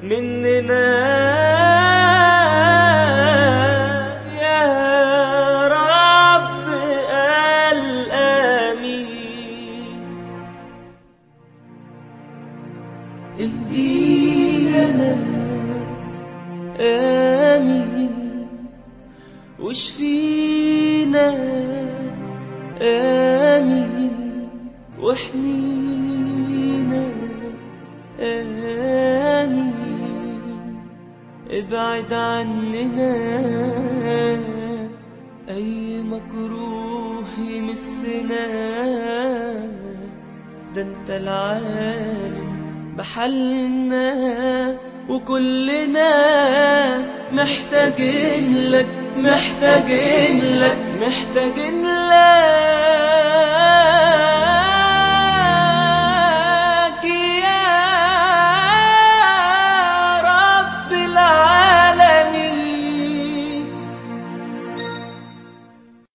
مننا يا رب قال آمين اهدينا آمين واشفينا آمين واحمينا آمين ابعد عننا أي مكروه يمسنا ده انت العالم بحالنا وكلنا محتاجين لك محتاجين لك محتاجين لك